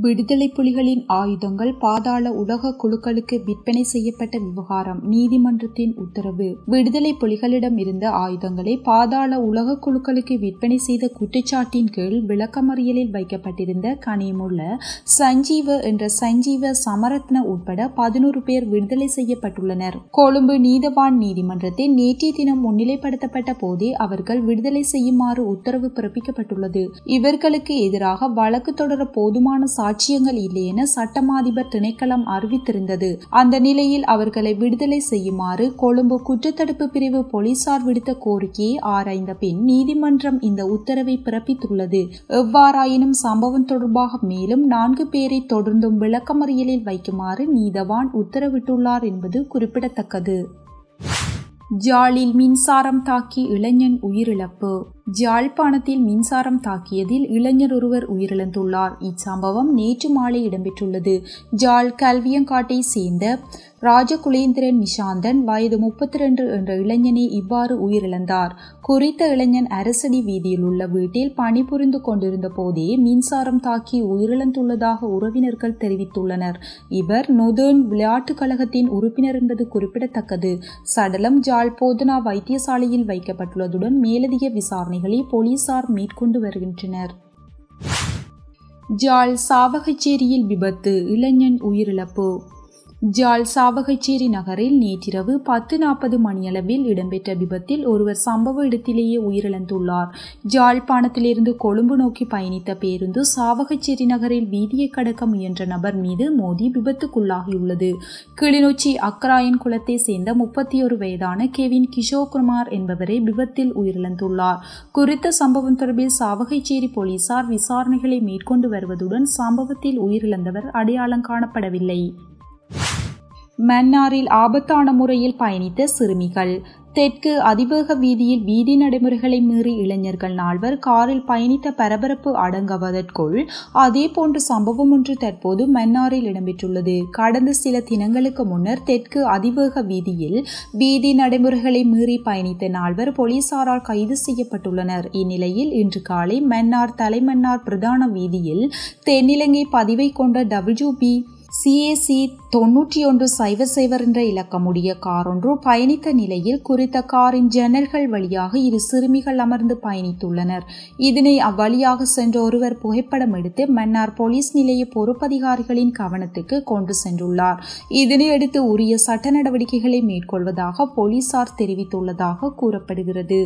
விடுதலை புலிகளின் ஆயுதங்கள் பாதாள உலக குழுக்களுக்கு விற்பனை செய்யப்பட்ட விவகாரம் நீதிமன்றத்தின் உத்தரவு விடுதலை புலிகளிடம் இருந்த ஆயுதங்களை பாதாள உலக குழுக்களுக்கு விற்பனை செய்த குற்றச்சாட்டின் கீழ் விளக்கமறியலில் வைக்கப்பட்டிருந்த கனியமுள்ள சஞ்சீவ என்ற சஞ்சீவ சமரத்ன உட்பட பதினோரு பேர் விடுதலை செய்யப்பட்டுள்ளனர் கொழும்பு நீதவான் நீதிமன்றத்தில் நேற்றைய தினம் முன்னிலைப்படுத்தப்பட்ட போதே அவர்கள் விடுதலை செய்யுமாறு உத்தரவு பிறப்பிக்கப்பட்டுள்ளது இவர்களுக்கு எதிராக வழக்கு தொடர போதுமான சாட்சியங்கள் இல்லை என சட்டமாதிபர் திணைக்களம் அறிவித்திருந்தது அந்த நிலையில் அவர்களை விடுதலை செய்யுமாறு கொழும்பு குற்றத்தடுப்பு பிரிவு போலீசார் விடுத்த கோரிக்கையை ஆராய்ந்த பின் நீதிமன்றம் இந்த உத்தரவை பிறப்பித்துள்ளது எவ்வாறாயினும் சம்பவம் தொடர்பாக மேலும் நான்கு பேரை தொடர்ந்தும் விளக்கமறியலில் வைக்குமாறு நீதவான் உத்தரவிட்டுள்ளார் என்பது குறிப்பிடத்தக்கது ஜாலில் மின்சாரம் தாக்கி இளைஞன் உயிரிழப்பு ஜாழ்ப்பாணத்தில் மின்சாரம் தாக்கியதில் இளைஞர் ஒருவர் உயிரிழந்துள்ளார் இச்சம்பவம் நேற்று மாலை இடம்பெற்றுள்ளது ஜாழ் கல்வியங்காட்டை சேர்ந்த ராஜகுலேந்திரன் நிஷாந்தன் வயது முப்பத்தி ரெண்டு என்ற இளைஞனே இவ்வாறு உயிரிழந்தார் குறித்த இளைஞன் அரசடி வீதியில் உள்ள வீட்டில் பணிபுரிந்து கொண்டிருந்த போதே மின்சாரம் தாக்கி உயிரிழந்துள்ளதாக உறவினர்கள் தெரிவித்துள்ளனர் இவர் நொதேர்ன் விளையாட்டுக் கழகத்தின் உறுப்பினர் என்பது குறிப்பிடத்தக்கது சடலம் ஜாழ் போதனா வைத்தியசாலையில் வைக்கப்பட்டுள்ளதுடன் மேலதிக விசாரணைகளை போலீசார் மேற்கொண்டு வருகின்றனர் ஜாழ் சாவகச்சேரியில் விபத்து இளைஞன் உயிரிழப்பு ஜாழ் சாவகச்சேரி நகரில் நேற்றிரவு பத்து நாற்பது மணியளவில் இடம்பெற்ற விபத்தில் ஒருவர் சம்பவ இடத்திலேயே உயிரிழந்துள்ளார் ஜாழ்ப்பாணத்திலிருந்து கொழும்பு நோக்கி பயணித்த பேருந்து சாவகச்சேரி நகரில் வீதியை கடக்க முயன்ற நபர் மீது மோதி விபத்துக்குள்ளாகியுள்ளது கிளிநொச்சி அக்கராயன் குளத்தை சேர்ந்த முப்பத்தி ஒரு வயதான கெவின் கிஷோகுமார் என்பவரை விபத்தில் உயிரிழந்துள்ளார் குறித்த சம்பவம் தொடர்பில் சாவகச்சேரி போலீசார் விசாரணைகளை மேற்கொண்டு வருவதுடன் சம்பவத்தில் உயிரிழந்தவர் அடையாளம் காணப்படவில்லை மன்னாரில் ஆபத்தான முறையில் பயணித்த சிறுமிகள் தெற்கு அதிவேக வீதியில் வீதி நடைமுறைகளை மீறி இளைஞர்கள் நால்வர் காரில் பயணித்த பரபரப்பு அடங்குவதற்குள் அதே போன்ற சம்பவம் ஒன்று தற்போது மன்னாரில் இடம்பெற்றுள்ளது கடந்த சில தினங்களுக்கு முன்னர் தெற்கு அதிவேக வீதியில் வீதி நடைமுறைகளை மீறி பயணித்த நால்வர் போலீசாரால் கைது செய்யப்பட்டுள்ளனர் இந்நிலையில் இன்று காலை மன்னார் தலைமன்னார் பிரதான வீதியில் தென்னிலங்கை பதிவை கொண்ட டபிள்யூ பி சிஏசி தொன்னூற்றி ஒன்று சைவர் சைவர் என்ற இலக்கமுடைய கார் ஒன்று பயணித்த நிலையில் குறித்த காரின் ஜன்னல்கள் வழியாக இரு சிறுமிகள் அமர்ந்து பயணித்துள்ளனர் இதனை அவ்வழியாக சென்ற ஒருவர் புகைப்படம் எடுத்து மன்னார் போலீஸ் நிலைய பொறுப்பதிகாரிகளின் கவனத்துக்கு கொண்டு சென்றுள்ளார் இதனையடுத்து உரிய சட்ட நடவடிக்கைகளை மேற்கொள்வதாக போலீசார் தெரிவித்துள்ளதாக கூறப்படுகிறது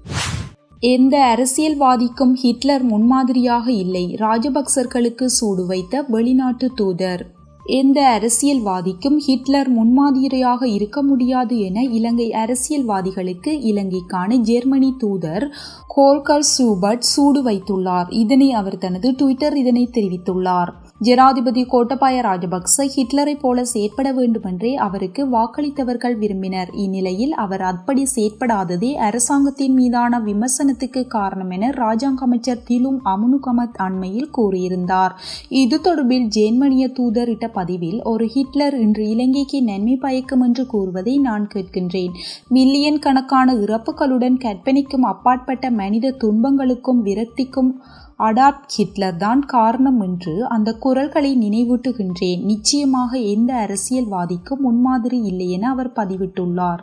எந்த அரசியல்வாதிக்கும் ஹிட்லர் முன்மாதிரியாக இல்லை ராஜபக்சர்களுக்கு சூடு வைத்த வெளிநாட்டு தூதர் எந்த அரசியல்வாதிக்கும் ஹிட்லர் முன்மாதிரியாக இருக்க முடியாது என இலங்கை அரசியல்வாதிகளுக்கு இலங்கைக்கான ஜெர்மனி தூதர் கோல்கர் சூபர்ட் சூடு வைத்துள்ளார் இதனை அவர் தனது ட்விட்டர் இதனை தெரிவித்துள்ளார் ஜனாதிபதி கோட்டபாய ராஜபக்ச ஹிட்லரை போல செயற்பட வேண்டுமென்றே அவருக்கு வாக்களித்தவர்கள் விரும்பினர் இந்நிலையில் அவர் அப்படி செயற்படாததே அரசாங்கத்தின் மீதான விமர்சனத்துக்கு காரணம் என ராஜாங்க அமைச்சர் திலும் அமுனுகமத் அண்மையில் கூறியிருந்தார் இது தொடர்பில் ஜேர்மனிய தூதர் இட்ட பதிவில் ஒரு ஹிட்லர் இன்று இலங்கைக்கு நன்மை பயக்கும் என்று கூறுவதை நான் கேட்கின்றேன் மில்லியன் கணக்கான இறப்புகளுடன் கற்பனைக்கும் அப்பாற்பட்ட மனித துன்பங்களுக்கும் விரக்திக்கும் அடாப்ட் ஹிட்லர் தான் காரணம் என்று அந்த குரல்களை நினைவூட்டுகின்றேன் நிச்சயமாக எந்த அரசியல்வாதிக்கும் முன்மாதிரி இல்லை என அவர் பதிவிட்டுள்ளார்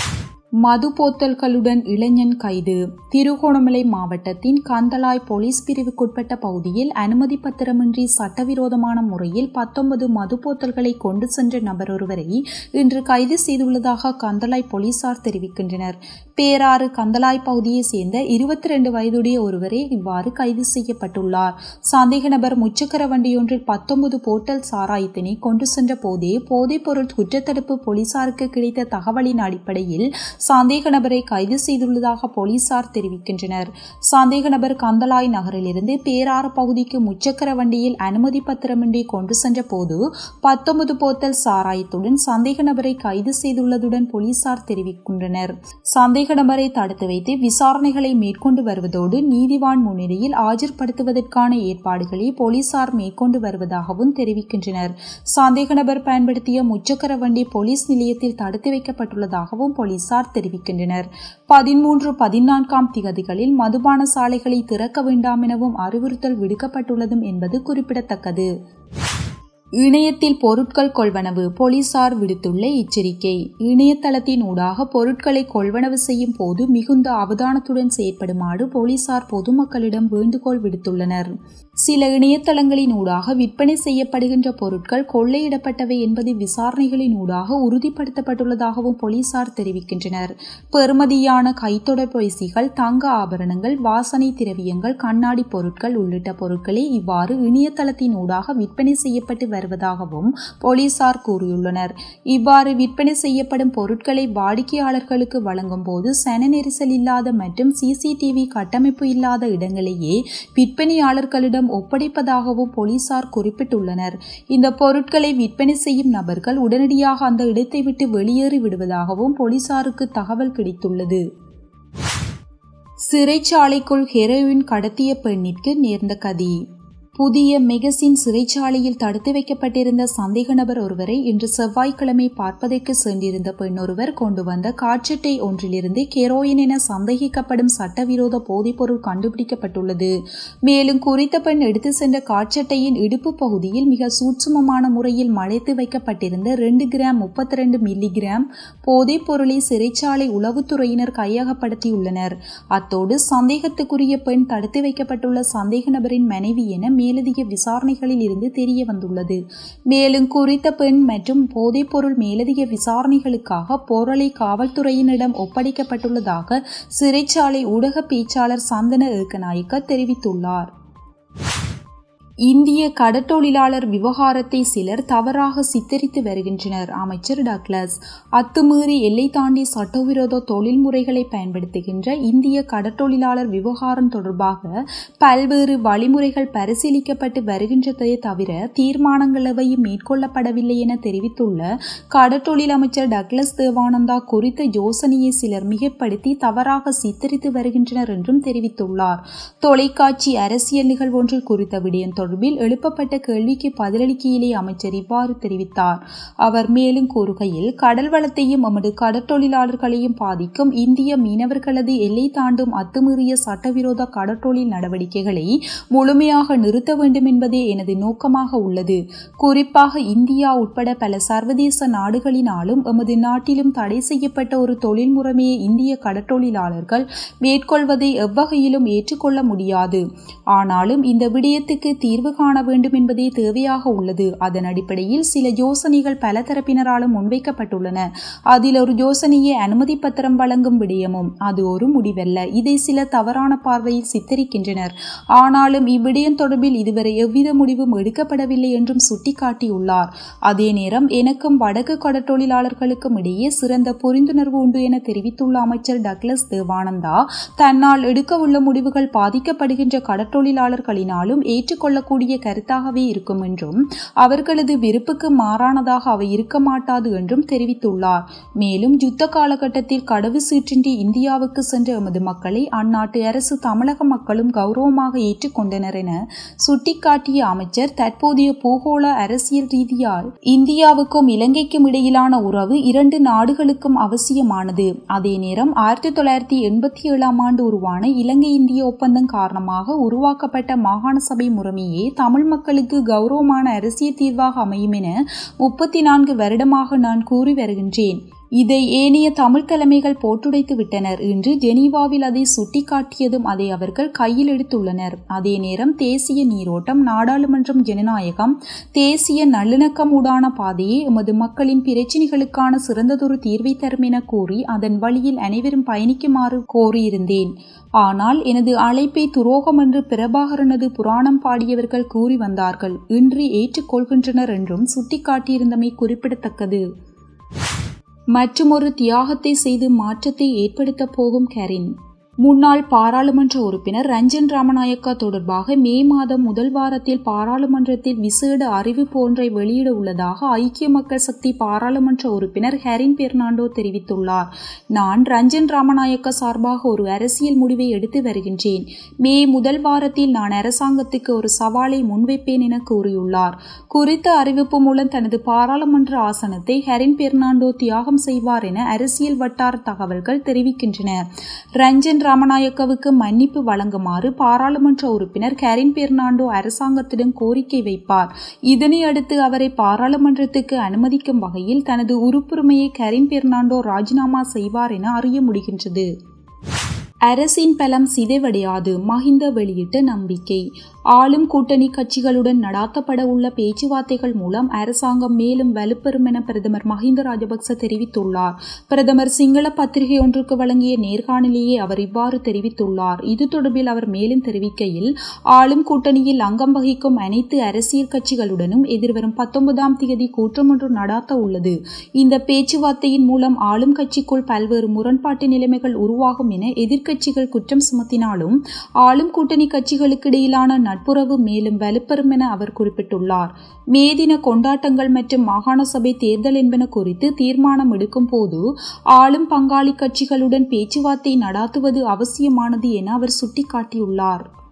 மது போத்தல்களுடன் இளைஞன் கைது திருகோணமலை மாவட்டத்தின் கந்தலாய் போலீஸ் பிரிவுக்குட்பட்ட பகுதியில் அனுமதி பத்திரமின்றி சட்டவிரோதமான முறையில் பத்தொன்பது மது போத்தல்களை கொண்டு சென்ற நபர் ஒருவரை இன்று கைது செய்துள்ளதாக கந்தலாய் போலீசார் தெரிவிக்கின்றனர் பேராறு கந்தலாய் பகுதியை சேர்ந்த இருபத்தி ரெண்டு வயதுடைய ஒருவரே இவ்வாறு கைது செய்யப்பட்டுள்ளார் சந்தேக நபர் முச்சக்கர வண்டியொன்றில் பத்தொன்பது போட்டல் சாராயத்தினை கொண்டு சென்ற போதே போதைப்பொருள் குற்றத்தடுப்பு போலீசாருக்கு கிடைத்த தகவலின் அடிப்படையில் சந்தேக நபரை கைது செய்துள்ளதாக போலீசார் தெரிவிக்கின்றனர் சந்தேக நபர் கந்தலாய் நகரிலிருந்து பேராறு பகுதிக்கு முச்சக்கர வண்டியில் அனுமதி பத்திரமின்றி கொண்டு சென்ற போது பத்தொன்பது போத்தல் சாராயத்துடன் சந்தேக நபரை கைது செய்துள்ளதுடன் போலீசார் தெரிவிக்கின்றனர் சந்தேக நபரை தடுத்து வைத்து விசாரணைகளை மேற்கொண்டு வருவதோடு நீதிவான் முன்னிலையில் ஆஜர்படுத்துவதற்கான ஏற்பாடுகளை போலீசார் மேற்கொண்டு வருவதாகவும் தெரிவிக்கின்றனர் சந்தேக நபர் பயன்படுத்திய முச்சக்கர வண்டி போலீஸ் நிலையத்தில் தடுத்து வைக்கப்பட்டுள்ளதாகவும் போலீசார் போலீசார் தெரிவிக்கின்றனர் பதிமூன்று பதினான்காம் திகதிகளில் மதுபான சாலைகளை திறக்க வேண்டாம் எனவும் அறிவுறுத்தல் விடுக்கப்பட்டுள்ளதும் என்பது குறிப்பிடத்தக்கது இணையத்தில் பொருட்கள் கொள்வனவு போலீசார் விடுத்துள்ள எச்சரிக்கை இணையதளத்தின் ஊடாக பொருட்களை கொள்வனவு செய்யும் போது மிகுந்த அவதானத்துடன் செயற்படுமாறு போலீசார் பொதுமக்களிடம் வேண்டுகோள் விடுத்துள்ளனர் சில இணையதளங்களின் ஊடாக விற்பனை செய்யப்படுகின்ற பொருட்கள் கொள்ளையிடப்பட்டவை என்பது விசாரணைகளின் ஊடாக உறுதிப்படுத்தப்பட்டுள்ளதாகவும் போலீசார் தெரிவிக்கின்றனர் பெறுமதியான கைத்தொடர்பேசிகள் தங்க ஆபரணங்கள் வாசனை திரவியங்கள் கண்ணாடி பொருட்கள் உள்ளிட்ட பொருட்களே இவ்வாறு இணையதளத்தின் ஊடாக விற்பனை செய்யப்பட்டு வருவதாகவும் போலீசார் கூறியுள்ளனர் இவ்வாறு விற்பனை செய்யப்படும் பொருட்களை வாடிக்கையாளர்களுக்கு வழங்கும் போது சன நெரிசல் இல்லாத மற்றும் சிசிடிவி கட்டமைப்பு இல்லாத இடங்களையே விற்பனையாளர்களிடம் ஒப்படைப்பதாகவும் போலீசார் குறிப்பிட்டுள்ளனர் இந்த பொருட்களை விற்பனை செய்யும் நபர்கள் உடனடியாக அந்த இடத்தை விட்டு வெளியேறி விடுவதாகவும் போலீசாருக்கு தகவல் கிடைத்துள்ளது சிறைச்சாலைக்குள் ஹெரோயின் கடத்திய பெண்ணிற்கு நேர்ந்த கதி புதிய மெகசின் சிறைச்சாலையில் தடுத்து வைக்கப்பட்டிருந்த சந்தேக நபர் ஒருவரை இன்று செவ்வாய்க்கிழமை பார்ப்பதற்கு சென்றிருந்த பெண் ஒருவர் கொண்டு வந்த காட்சட்டை ஒன்றிலிருந்து கெரோயின் என சந்தேகிக்கப்படும் சட்டவிரோத போதைப்பொருள் கண்டுபிடிக்கப்பட்டுள்ளது மேலும் குறித்த பெண் எடுத்து சென்ற காட்சட்டையின் இடுப்பு பகுதியில் மிக சூட்சுமமான முறையில் மறைத்து வைக்கப்பட்டிருந்த ரெண்டு கிராம் முப்பத்தி ரெண்டு மில்லிகிராம் போதைப் பொருளை சிறைச்சாலை உளவுத்துறையினர் கையகப்படுத்தியுள்ளனர் அத்தோடு சந்தேகத்துக்குரிய பெண் தடுத்து வைக்கப்பட்டுள்ள சந்தேக நபரின் மனைவி என மேலதிக விசாரணைகளில் இருந்து தெரிய வந்துள்ளது மேலும் குறித்த பெண் மற்றும் போதைப்பொருள் மேலதிக விசாரணைகளுக்காக பொருளை காவல்துறையினரிடம் ஒப்படைக்கப்பட்டுள்ளதாக சிறைச்சாலை ஊடக பேச்சாளர் சந்தன ஏக்கநாயக்க தெரிவித்துள்ளார் இந்திய கடற்றொழிலாளர் விவகாரத்தை சிலர் தவறாக சித்தரித்து வருகின்றனர் அமைச்சர் டக்ளஸ் அத்துமீறி எல்லை தாண்டி சட்டவிரோத தொழில்முறைகளை பயன்படுத்துகின்ற இந்திய கடற்றொழிலாளர் விவகாரம் தொடர்பாக பல்வேறு வழிமுறைகள் பரிசீலிக்கப்பட்டு வருகின்றதை தவிர தீர்மானங்கள் எவையும் மேற்கொள்ளப்படவில்லை என தெரிவித்துள்ள கடற்றொழில் அமைச்சர் டக்ளஸ் தேவானந்தா குறித்த யோசனையை சிலர் மிகப்படுத்தி தவறாக சித்தரித்து வருகின்றனர் என்றும் தெரிவித்துள்ளார் தொலைக்காட்சி அரசியல் நிகழ்வொன்றில் குறித்த விடயம் தொடர்பில் எழுப்பப்பட்ட கேள்விக்கு பதிலளிக்கையிலே அமைச்சர் இவ்வாறு தெரிவித்தார் அவர் மேலும் கூறுகையில் கடல் வளத்தையும் எமது கடற்றொழிலாளர்களையும் பாதிக்கும் இந்திய மீனவர்களது எல்லை தாண்டும் அத்துமீறிய சட்டவிரோத கடற்றொழில் நடவடிக்கைகளை முழுமையாக நிறுத்த வேண்டும் என்பதே எனது நோக்கமாக உள்ளது குறிப்பாக இந்தியா உட்பட பல சர்வதேச நாடுகளினாலும் எமது நாட்டிலும் தடை செய்யப்பட்ட ஒரு தொழில் முறைமையை இந்திய கடற்றொழிலாளர்கள் மேற்கொள்வதை எவ்வகையிலும் ஏற்றுக்கொள்ள முடியாது ஆனாலும் இந்த விடயத்துக்கு தீர்வு காண வேண்டும் என்பதே தேவையாக உள்ளது அதன் அடிப்படையில் சில யோசனைகள் பல தரப்பினராலும் முன்வைக்கப்பட்டுள்ளன அதில் ஒரு யோசனையை அனுமதி பத்திரம் வழங்கும் விடயமும் அது ஒரு முடிவல்ல இதை சில தவறான பார்வையில் சித்தரிக்கின்றனர் ஆனாலும் இவ்விடயம் தொடர்பில் இதுவரை எவ்வித முடிவும் எடுக்கப்படவில்லை என்றும் சுட்டிக்காட்டியுள்ளார் அதே நேரம் எனக்கும் வடக்கு கடற்றொழிலாளர்களுக்கும் இடையே சிறந்த புரிந்துணர்வு உண்டு என தெரிவித்துள்ள அமைச்சர் டக்ளஸ் தேவானந்தா தன்னால் எடுக்கவுள்ள முடிவுகள் பாதிக்கப்படுகின்ற கடற்றொழிலாளர்களினாலும் ஏற்றுக்கொள்ளக்கூடிய கருத்தாகவே இருக்கும் என்றும் அவர்களது விருப்புக்கு மாறானதாக அவை இருக்க மாட்டாது என்றும் தெரிவித்துள்ளார் மேலும் யுத்த காலகட்டத்தில் கடவு சீற்றின்றி இந்தியாவுக்கு சென்ற எமது மக்களை அந்நாட்டு அரசு தமிழக மக்களும் கௌரவமாக ஏற்றுக்கொண்டனர் என சுட்டிக்காட்டிய அமைச்சர் தற்போதைய பூகோள அரசியல் ரீதியால் இந்தியாவுக்கும் இலங்கைக்கும் இடையிலான உறவு இரண்டு நாடுகளுக்கும் அவசியமானது அதே நேரம் ஆயிரத்தி தொள்ளாயிரத்தி எண்பத்தி ஏழாம் ஆண்டு உருவான இலங்கை இந்திய ஒப்பந்தம் காரணமாக உருவாக்கப்பட்ட மாகாண சபை முறைமையே தமிழ் மக்களுக்கு கௌரவமான அரசியல் தீர்வாக அமையும் என முப்பத்தி நான்கு வருடமாக நான் கூறி வருகின்றேன் இதை ஏனைய தமிழ் தலைமைகள் போட்டுடைத்து விட்டனர் என்று ஜெனீவாவில் அதை சுட்டிக்காட்டியதும் அதை அவர்கள் கையில் எடுத்துள்ளனர் அதே நேரம் தேசிய நீரோட்டம் நாடாளுமன்றம் ஜனநாயகம் தேசிய நல்லிணக்கம் உடான பாதையே எமது மக்களின் பிரச்சினைகளுக்கான சிறந்ததொரு தீர்வை தரும் என கூறி அதன் வழியில் அனைவரும் பயணிக்குமாறு கோரியிருந்தேன் ஆனால் எனது அழைப்பை துரோகம் என்று பிரபாகரனது புராணம் பாடியவர்கள் கூறி வந்தார்கள் இன்று ஏற்றுக்கொள்கின்றனர் என்றும் சுட்டிக்காட்டியிருந்தமை குறிப்பிடத்தக்கது மற்றுமொரு தியாகத்தை செய்து மாற்றத்தை ஏற்படுத்தப் போகும் கரின் முன்னாள் பாராளுமன்ற உறுப்பினர் ரஞ்சன் ராமநாயக்கா தொடர்பாக மே மாதம் முதல் வாரத்தில் பாராளுமன்றத்தில் விசேட அறிவிப்பு ஒன்றை வெளியிட உள்ளதாக ஐக்கிய மக்கள் சக்தி பாராளுமன்ற உறுப்பினர் ஹெரின் பெர்னாண்டோ தெரிவித்துள்ளார் நான் ரஞ்சன் ராமநாயக்கா சார்பாக ஒரு அரசியல் முடிவை எடுத்து வருகின்றேன் மே முதல் வாரத்தில் நான் அரசாங்கத்துக்கு ஒரு சவாலை முன்வைப்பேன் என கூறியுள்ளார் குறித்த அறிவிப்பு மூலம் தனது பாராளுமன்ற ஆசனத்தை ஹெரின் பெர்னாண்டோ தியாகம் செய்வார் என அரசியல் வட்டார தகவல்கள் தெரிவிக்கின்றன ரஞ்சன் ராமநாயக்கவுக்கு மன்னிப்பு வழங்குமாறு பாராளுமன்ற உறுப்பினர் கரின் பெர்னாண்டோ அரசாங்கத்திடம் கோரிக்கை வைப்பார் இதனை அடுத்து அவரை பாராளுமன்றத்துக்கு அனுமதிக்கும் வகையில் தனது உறுப்புரிமையை கரின் பெர்னாண்டோ ராஜினாமா செய்வார் என அறிய முடிகின்றது அரசின் பலம் சிதைவடையாது மஹிந்த வெளியிட்ட நம்பிக்கை ஆளும் கூட்டணி கட்சிகளுடன் நடாத்தப்பட உள்ள பேச்சுவார்த்தைகள் மூலம் அரசாங்கம் மேலும் வலுப்பெறும் என பிரதமர் மஹிந்த ராஜபக்ச தெரிவித்துள்ளார் பிரதமர் சிங்கள பத்திரிகை ஒன்றுக்கு வழங்கிய நேர்காணலிலேயே அவர் இவ்வாறு தெரிவித்துள்ளார் இது தொடர்பில் அவர் மேலும் தெரிவிக்கையில் ஆளும் கூட்டணியில் அங்கம் வகிக்கும் அனைத்து அரசியல் கட்சிகளுடனும் எதிர்வரும் பத்தொன்பதாம் தேதி கூட்டம் ஒன்று நடாத்த உள்ளது இந்த பேச்சுவார்த்தையின் மூலம் ஆளும் கட்சிக்குள் பல்வேறு முரண்பாட்டு நிலைமைகள் உருவாகும் என எதிர்க்கட்சிகள் குற்றம் சுமத்தினாலும் ஆளும் கூட்டணி கட்சிகளுக்கு இடையிலான நட்புறவு மேலும் வலுப்பெறும் என அவர் குறிப்பிட்டுள்ளார் மே தின கொண்டாட்டங்கள் மற்றும் மாகாண சபை தேர்தல் என்பன குறித்து தீர்மானம் எடுக்கும் போது ஆளும் பங்காளி கட்சிகளுடன் பேச்சுவார்த்தை நடாத்துவது அவசியமானது என அவர் சுட்டிக்காட்டியுள்ளார்